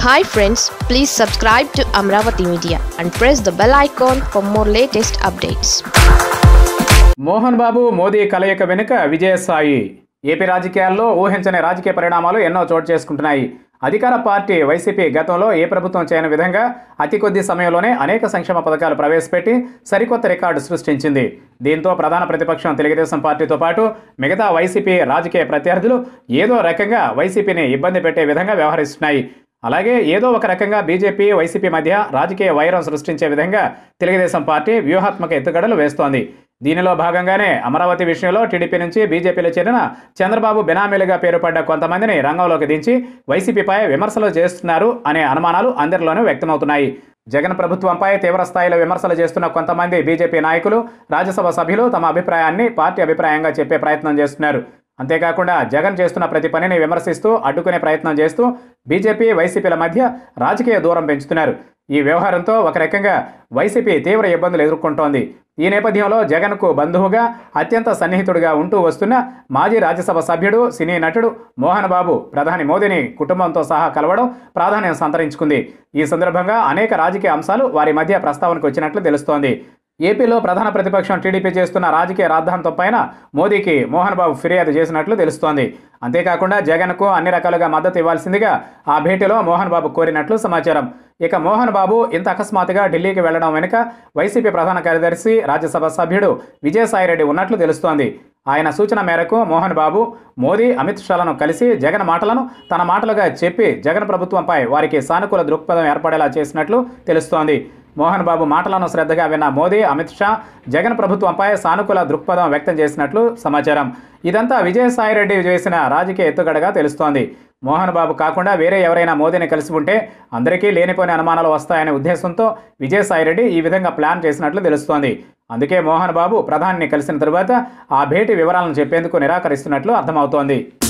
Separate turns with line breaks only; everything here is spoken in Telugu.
hi friends please subscribe to Amaravati media and press the bell icon for more latest updates
Mohan Babu Modi కలయిక వెనుక విజయసాయి ఏపీ రాజకీయాల్లో ఊహించని రాజకీయ పరిణామాలు ఎన్నో చోటు చేసుకుంటున్నాయి అధికార పార్టీ వైసీపీ గతంలో ఏ ప్రభుత్వం చేయని విధంగా అతి కొద్ది సమయంలోనే అనేక సంక్షేమ పథకాలు ప్రవేశపెట్టి సరికొత్త రికార్డు సృష్టించింది దీంతో ప్రధాన ప్రతిపక్షం తెలుగుదేశం పార్టీతో పాటు మిగతా వైసీపీ రాజకీయ ప్రత్యర్థులు ఏదో రకంగా వైసీపీని ఇబ్బంది పెట్టే విధంగా వ్యవహరిస్తున్నాయి అలాగే ఏదో ఒక రకంగా బీజేపీ వైసీపీ మధ్య రాజకీయ వైరం సృష్టించే విధంగా తెలుగుదేశం పార్టీ వ్యూహాత్మక ఎత్తుగడలు వేస్తోంది దీనిలో భాగంగానే అమరావతి విషయంలో టీడీపీ నుంచి బీజేపీలో చేరిన చంద్రబాబు బినామీలుగా పేరుపడ్డ కొంతమందిని రంగంలోకి దించి వైసీపీపై విమర్శలు చేస్తున్నారు అనే అనుమానాలు అందరిలోనూ వ్యక్తమవుతున్నాయి జగన్ ప్రభుత్వంపై తీవ్ర స్థాయిలో విమర్శలు చేస్తున్న కొంతమంది బీజేపీ నాయకులు రాజ్యసభ సభ్యులు తమ అభిప్రాయాన్ని పార్టీ అభిప్రాయంగా చెప్పే ప్రయత్నం చేస్తున్నారు అంతేకాకుండా జగన్ చేస్తున్న ప్రతి పనిని విమర్శిస్తూ అడ్డుకునే ప్రయత్నం చేస్తూ బీజేపీ వైసీపీల మధ్య రాజకీయ దూరం పెంచుతున్నారు ఈ వ్యవహారంతో ఒక రకంగా వైసీపీ తీవ్ర ఇబ్బందులు ఎదుర్కొంటోంది ఈ నేపథ్యంలో జగన్కు బంధువుగా అత్యంత సన్నిహితుడిగా ఉంటూ వస్తున్న మాజీ రాజ్యసభ సభ్యుడు సినీ నటుడు మోహన్ బాబు ప్రధాని మోదీని కుటుంబంతో సహా కలవడం ప్రాధాన్యం సంతరించుకుంది ఈ సందర్భంగా అనేక రాజకీయ అంశాలు వారి మధ్య ప్రస్తావనకు వచ్చినట్లు తెలుస్తోంది ఏపీలో ప్రధాన ప్రతిపక్షం టీడీపీ చేస్తున్న రాజకీయ రాద్ధాంతం పైన మోదీకి మోహన్ బాబు ఫిర్యాదు చేసినట్లు తెలుస్తోంది అంతేకాకుండా జగన్కు అన్ని రకాలుగా మద్దతు ఇవ్వాల్సిందిగా ఆ భేటీలో మోహన్ బాబు కోరినట్లు సమాచారం ఇక మోహన్ బాబు ఇంత అకస్మాత్తుగా ఢిల్లీకి వెళ్లడం వెనుక వైసీపీ ప్రధాన కార్యదర్శి రాజ్యసభ సభ్యుడు విజయసాయిరెడ్డి ఉన్నట్లు తెలుస్తోంది ఆయన సూచన మేరకు మోహన్ బాబు మోదీ అమిత్ షాలను కలిసి జగన్ మాటలను తన మాటలుగా చెప్పి జగన్ ప్రభుత్వంపై వారికి సానుకూల దృక్పథం ఏర్పడేలా చేసినట్లు తెలుస్తోంది మోహన్ బాబు మాటలను శ్రద్ధగా విన్న మోదీ అమిత్ షా జగన్ ప్రభుత్వంపై సానుకూల దృక్పథం వ్యక్తం చేసినట్లు సమాచారం ఇదంతా విజయసాయిరెడ్డి చేసిన రాజకీయ ఎత్తుగడగా తెలుస్తోంది మోహన్ బాబు కాకుండా వేరే ఎవరైనా మోదీని కలిసి ఉంటే అందరికీ లేనిపోయిన అనుమానాలు వస్తాయనే ఉద్దేశంతో విజయసాయిరెడ్డి ఈ విధంగా ప్లాన్ చేసినట్లు తెలుస్తోంది అందుకే మోహన్ బాబు ప్రధానిని కలిసిన తరువాత ఆ భేటీ వివరాలను చెప్పేందుకు నిరాకరిస్తున్నట్లు అర్థమవుతోంది